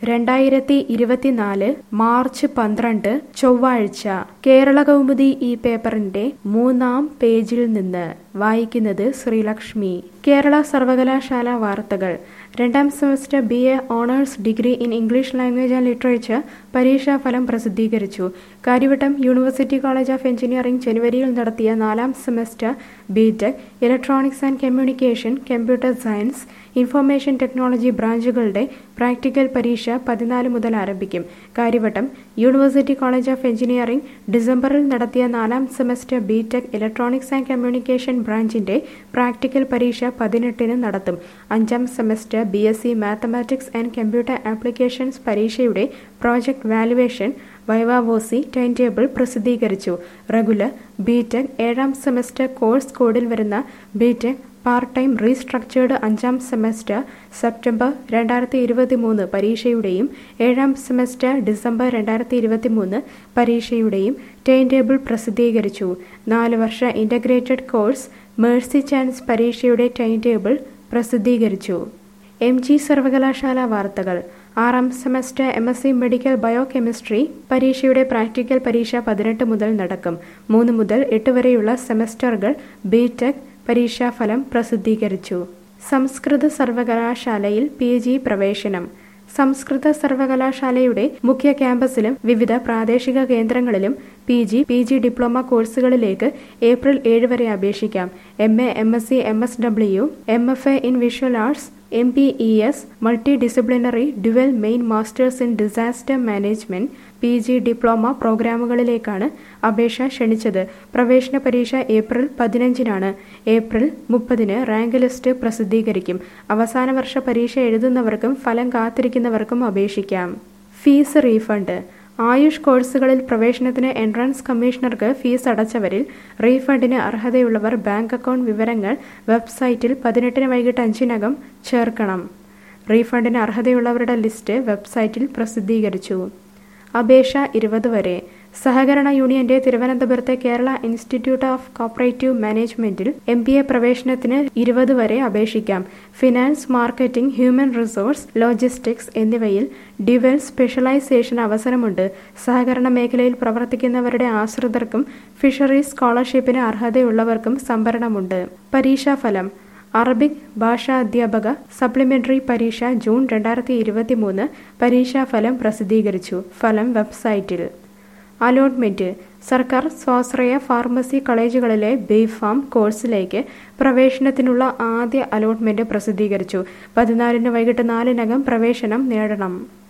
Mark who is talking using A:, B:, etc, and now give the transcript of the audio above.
A: രണ്ടായിരത്തി ഇരുപത്തിനാല് മാർച്ച് പന്ത്രണ്ട് ചൊവ്വാഴ്ച കേരള കൗമുദി ഈ പേപ്പറിന്റെ മൂന്നാം പേജിൽ നിന്ന് വായിക്കുന്നത് ശ്രീലക്ഷ്മി കേരള സർവകലാശാല വാർത്തകൾ രണ്ടാം semester B A honours degree in English language and literature പരീക്ഷാഫലം പ്രസിദ്ധീകരിച്ചു Kariavattom university college of engineering ജനുവരിയിൽ നടത്തിയ നാലാം semester B tech electronics and communication computer science information technology ബ്രാഞ്ചുകളുടെ പ്രാക്ടിക്കൽ പരീക്ഷ പതിനാല് മുതൽ ആരംഭിക്കും Kariavattom university college of engineering ഡിസംബറിൽ നടത്തിയ നാലാം semester B tech electronics and communication ബ്രാഞ്ചിന്റെ പ്രാക്ടിക്കൽ പരീക്ഷ പതിനെട്ടിന് നടത്തും അഞ്ചാം semester B S C mathematics and computer applications പരീക്ഷയുടെ project valuation viva voce time table പ്രസിദ്ധീകരിച്ചു റെഗുലർ ബി ടെക് ഏഴാം സെമസ്റ്റർ കോഴ്സ് കോഡിൽ വരുന്ന B tech part time restructured അഞ്ചാം സെമസ്റ്റർ സെപ്റ്റംബർ രണ്ടായിരത്തി ഇരുപത്തി മൂന്ന് പരീക്ഷയുടെയും ഏഴാം സെമസ്റ്റർ ഡിസംബർ രണ്ടായിരത്തി ഇരുപത്തി മൂന്ന് പരീക്ഷയുടെയും ടൈം ടേബിൾ പ്രസിദ്ധീകരിച്ചു നാല് വർഷ ഇൻ്റഗ്രേറ്റഡ് കോഴ്സ് മേഴ്സി ചാൻസ് പരീക്ഷയുടെ ടൈം ടേബിൾ പ്രസിദ്ധീകരിച്ചു എം ജി സർവകലാശാല വാർത്തകൾ ആറാം semester M S C medical biochemistry പരീക്ഷയുടെ പ്രാക്ടിക്കൽ പരീക്ഷ പതിനെട്ട് മുതൽ നടക്കും മൂന്ന് മുതൽ എട്ട് വരെയുള്ള സെമസ്റ്ററുകൾ ബി ടെക് പരീക്ഷാഫലം പ്രസിദ്ധീകരിച്ചു സംസ്കൃത സർവകലാശാലയിൽ പി ജി പ്രവേശനം സംസ്കൃത സർവകലാശാലയുടെ മുഖ്യ ക്യാമ്പസിലും വിവിധ പ്രാദേശിക കേന്ദ്രങ്ങളിലും P G P G diploma കോഴ്സുകളിലേക്ക് ഏപ്രിൽ ഏഴ് വരെ അപേക്ഷിക്കാം M A M S C M S W M F A in visual arts M P E S multidisciplinary dual main masters in disaster management P G diploma പ്രോഗ്രാമുകളിലേക്കാണ് അപേക്ഷ ക്ഷണിച്ചത് പ്രവേശന പരീക്ഷ April പതിനഞ്ചിനാണ് April മുപ്പതിന് rank list പ്രസിദ്ധീകരിക്കും അവസാന വർഷ പരീക്ഷ എഴുതുന്നവർക്കും ഫലം കാത്തിരിക്കുന്നവർക്കും അപേക്ഷിക്കാം ഫീസ് റീഫണ്ട് ആയുഷ് കോഴ്സുകളിൽ പ്രവേശനത്തിന് എൻട്രൻസ് കമ്മീഷണർക്ക് ഫീസ് അടച്ചവരിൽ റീഫണ്ടിന് അർഹതയുള്ളവർ ബാങ്ക് അക്കൗണ്ട് വിവരങ്ങൾ വെബ്സൈറ്റിൽ പതിനെട്ടിന് വൈകിട്ട് അഞ്ചിനകം ചേർക്കണം റീഫണ്ടിന് അർഹതയുള്ളവരുടെ ലിസ്റ്റ് വെബ്സൈറ്റിൽ പ്രസിദ്ധീകരിച്ചു അപേക്ഷ ഇരുപത് വരെ സഹകരണ യൂണിയന്റെ തിരുവനന്തപുരത്തെ കേരള ഇൻസ്റ്റിറ്റ്യൂട്ട് ഓഫ് കോപ്പറേറ്റീവ് മാനേജ്മെന്റിൽ എം ബി എ പ്രവേശനത്തിന് ഇരുപത് വരെ അപേക്ഷിക്കാം finance marketing human resource logistics എന്നിവയിൽ ഡ്യുവൽ സ്പെഷ്യലൈസേഷൻ അവസരമുണ്ട് സഹകരണ മേഖലയിൽ പ്രവർത്തിക്കുന്നവരുടെ ആശ്രിതർക്കും ഫിഷറീസ് സ്കോളർഷിപ്പിന് അർഹതയുള്ളവർക്കും സംവരണമുണ്ട് പരീക്ഷാഫലം അറബിക് ഭാഷാ അധ്യാപക സപ്ലിമെന്ററി പരീക്ഷ ജൂൺ രണ്ടായിരത്തി ഇരുപത്തി മൂന്ന് പരീക്ഷാഫലം പ്രസിദ്ധീകരിച്ചു ഫലം വെബ്സൈറ്റിൽ അലോട്ട്മെന്റ് സർക്കാർ സ്വാശ്രയ ഫാർമസി കോളേജുകളിലെ ബിഫാം കോഴ്സിലേക്ക് പ്രവേശനത്തിനുള്ള ആദ്യ അലോട്ട്മെന്റ് പ്രസിദ്ധീകരിച്ചു പതിനാലിന് വൈകിട്ട് നാലിനകം പ്രവേശനം നേടണം